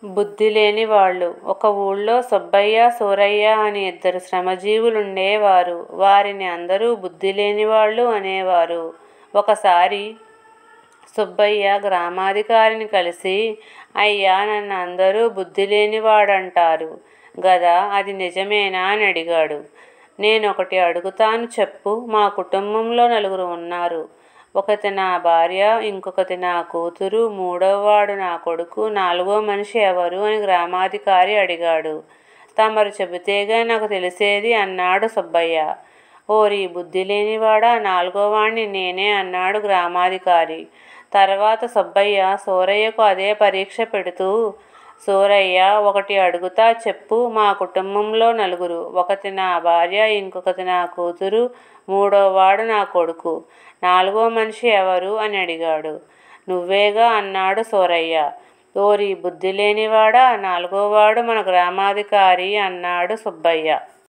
బుద్ధి లేనివాళ్ళు ఒక ఊళ్ళో సుబ్బయ్య సూరయ్య అని ఇద్దరు శ్రమజీవులుండేవారు వారిని అందరూ బుద్ధి లేనివాళ్ళు అనేవారు ఒకసారి సుబ్బయ్య గ్రామాధికారిని కలిసి అయ్యా నన్ను అందరూ బుద్ధి లేనివాడంటారు గదా అది నిజమేనా అని అడిగాడు నేనొకటి అడుగుతాను చెప్పు మా కుటుంబంలో నలుగురు ఉన్నారు ఒకతి నా భార్య ఇంకొకతి నా కూతురు మూడోవాడు నా కొడుకు నాలుగో మనిషి ఎవరు అని గ్రామాధికారి అడిగాడు తమరు చెబితేగా నాకు తెలిసేది అన్నాడు సుబ్బయ్య ఓరి బుద్ధి లేనివాడా నాలుగోవాణ్ణి నేనే అన్నాడు గ్రామాధికారి తర్వాత సుబ్బయ్య సూరయ్యకు అదే పరీక్ష పెడుతూ సూరయ్య ఒకటి అడుగుతా చెప్పు మా కుటుంబంలో నలుగురు ఒకటి నా భార్య ఇంకొకటి నా కూతురు మూడోవాడు నా కొడుకు నాలుగో మనిషి ఎవరు అని అడిగాడు నువ్వేగా అన్నాడు సూరయ్య ఓరి బుద్ధి లేనివాడా నాలుగోవాడు మన గ్రామాధికారి అన్నాడు సుబ్బయ్య